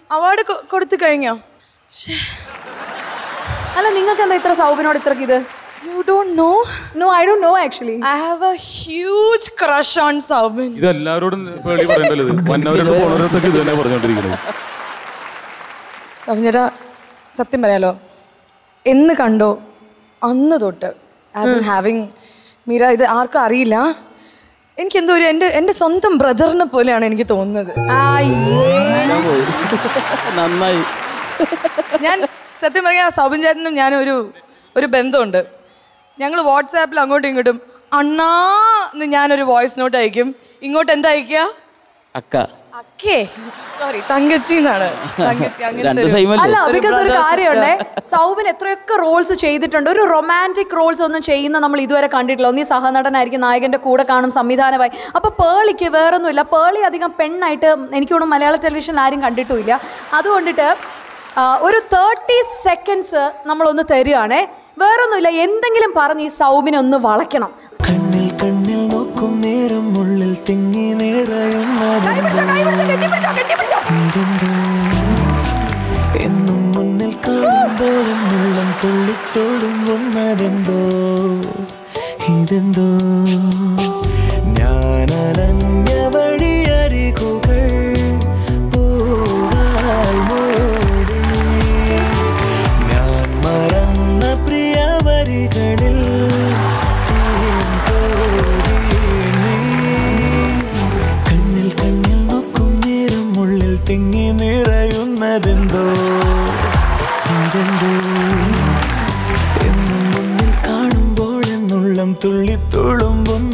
Award കൊടുത്തു കഴിഞ്ഞോ അല്ല നിങ്ങൾക്ക് എന്താ ഇത്ര സൗബിനോട് ഇത്രക്ക് ഇത് you don't know no I don't know actually I have a huge crush on Soubin ഇത് എല്ലാവരോടും പേളി പറയണ്ടല്ലോ ഇത് വന്നവരൊക്കെ പോണവരൊക്കെ ഇത് തന്നെ പറഞ്ഞോണ്ടിരിക്കുന്നത് സൗബിൻ ചേട്ടാ സത്യം പറയാലോ എന്ന് കണ്ടോ അന്ന് തൊട്ട് ഐ ബിൻ ഹാവിങ് മീര ഇത് ആർക്കും അറിയില്ല എനിക്ക് എന്തോ ഒരു എൻ്റെ എൻ്റെ സ്വന്തം ബ്രദറിനെ പോലെയാണ് എനിക്ക് തോന്നുന്നത് നന്നായി ഞാൻ സത്യം പറയാ സൗബിൻ ചേട്ടനും ഞാനും ഒരു ഒരു ബന്ധമുണ്ട് ഞങ്ങൾ വാട്സാപ്പിൽ അങ്ങോട്ടും ഇങ്ങോട്ടും അണ്ണാ എന്ന് ഞാനൊരു വോയിസ് നോട്ട് അയക്കും ഇങ്ങോട്ട് എന്താ അയക്കുക അക്ക അക്കേ സോറി തങ്കച്ചി എന്നാണ് തങ്കച്ചി അങ്ങനത്തെ രണ്ട് ഒരു- സെയിം അല്ല അല്ലേ ബിക്കോസ് ഒരു brother, കാര്യമുണ്ടേ സൗബിൻ എത്രയൊക്കെ റോൾസ് ചെയ്തിട്ടുണ്ട് ഒരു റൊമാൻറ്റിക് റോൾസ് ഒന്നും ചെയ്യുന്ന നമ്മൾ ഇതുവരെ കണ്ടിട്ടില്ല ഒന്നീ സഹനടനായിരിക്കും നായകന്റെ കൂടെ കാണും സംവിധാനമായി അപ്പൊ പേളിക്ക് വേറൊന്നുമില്ല പേളി അധികം പെണ്ണായിട്ട് എനിക്ക് തോന്നുന്നു മലയാള ടെലിവിഷനിൽ ആരും കണ്ടിട്ടുമില്ല അതുകൊണ്ടിട്ട് ആ, ഒരു തേർട്ടി സെക്കൻഡ്സ് നമ്മളൊന്ന് തരികയാണേ വേറൊന്നുമില്ല എന്തെങ്കിലും പറഞ്ഞ് ഈ സൗബിനെ ഒന്ന് വളയ്ക്കണം കണ്ണിൽ കണ്ണിൽ നോക്കും നേരം ഉള്ളിൽ തിങ്ങി നിറയുന്നതെന്തോ ഇതെന്തോ എന്നും മുന്നിൽ കാണുമ്പോൾ എന്നുള്ളം തുള്ളിത്തോടും വന്നതെന്തോ ഇതെന്തോ ഞാൻ അനഞ്ഞ വഴിയരികുകൾ പൂവാൽ മൂടി ഞാൻ മറന്ന പ്രിയ വരികളിൽ തേൻ കോരി നീ. കണ്ണിൽ കണ്ണിൽ നോക്കും നേരം ഉള്ളിൽ തിങ്ങി നിറയുന്നതെന്തോ ഇതെന്തോ എന്നും മുന്നിൽ കാണുമ്പോൾ എന്നുള്ളം തുള്ളിത്തുളുമ്പുന്ന